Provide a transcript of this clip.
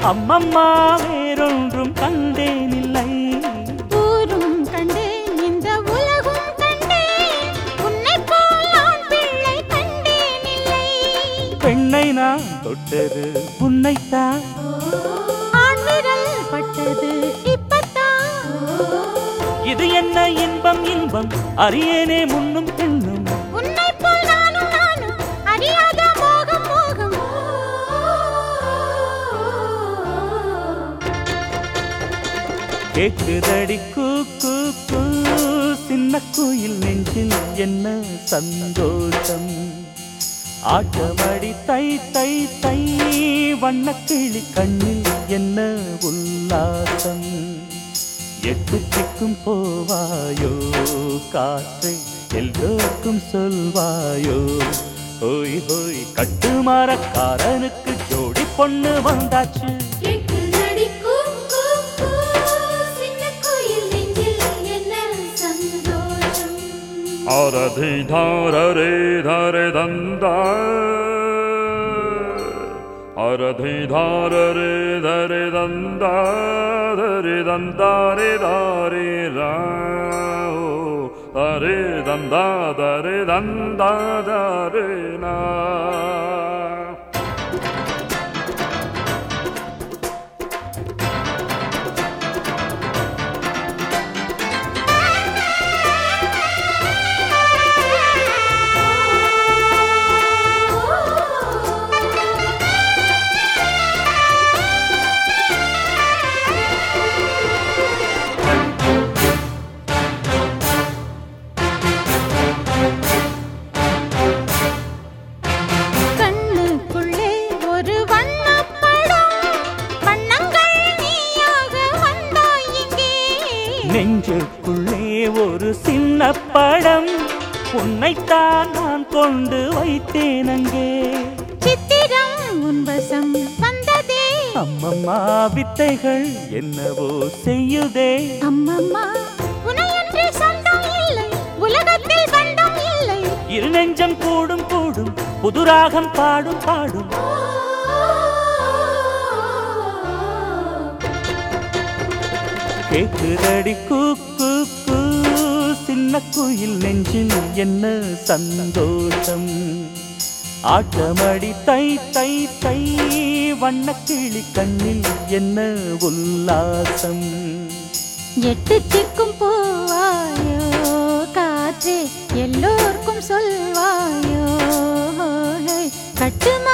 அம்மம்மா வேறொன்றும் கண்டேனில்லை ஊரும் கண்டேன் இந்த உலகும் கண்டேன் உன்னைப் போல் ஆண் பிள்ளை கண்டேனில்லை பெண்ணை நான் தொட்டது உன்னைத்தான் ஆண் விரல் பட்டது இப்பத்தான் இது என்ன இன்பம் இன்பம் அறியேனே முன்னும் பின்னும் உன்னைப் போல் நானும் நானும் அறியாத மோகம் மோகம் கேக்குதடி கூ கூ கூ சின்ன குயில் நெஞ்சில் என்ன சந்தோஷம் ஆட்டமடி தை தை தை வண்ணக்கிளி கண்ணில் என்ன உல்லாசம் எட்டு திக்கும் போவாயோ காற்றை எல்லோருக்கும் சொல்வாயோ ஹோய் ஹோய் கட்டுமரக்காரனுக்கு ஜோடி பொண்ணு வந்தாச்சு கேக்குதடி கூ கூ கூ சின்ன குயில் நெஞ்சில் என்ன சந்தோஷம் ஆரதி தாரரே தாரே தந்தா ஆரதி தாரரே தரே தந்தா தரே தந்தாரே தாரே ராோ தரே தந்தா தரே தந்தா தரே நா கண்ணுக்குள்ளே ஒரு வண்ணப்படம் வண்ணங்கள் நீயாக வந்தாய் இங்கே நெஞ்சுக்குள்ளே ஒரு சின்ன படம் உன்னைத்தான் நான் கொண்டு வைத்தேன் அங்கே சித்திரம் உன் வசம் வந்ததே அம்மம்மா வித்தைகள் என்னவோ செய்யுதே அம்மம்மா உனையன்றி சொந்தம் இல்லை உலகத்தில் கண்டம் இல்லை இரு நெஞ்சம் கூடும் கூடும் புதுராகம் பாடும் பாடும் கேக்குதடி கூ கூ கூ சின்ன குயில் நெஞ்சில் என்ன சந்தோஷம் ஆட்டமடி தை தை தை வண்ணக்கிளி கண்ணில் என்ன உல்லாசம் எட்டு திக்கும் போவாயோ காற்றே எல்லோருக்கும் சொல்வாயோ கட்டும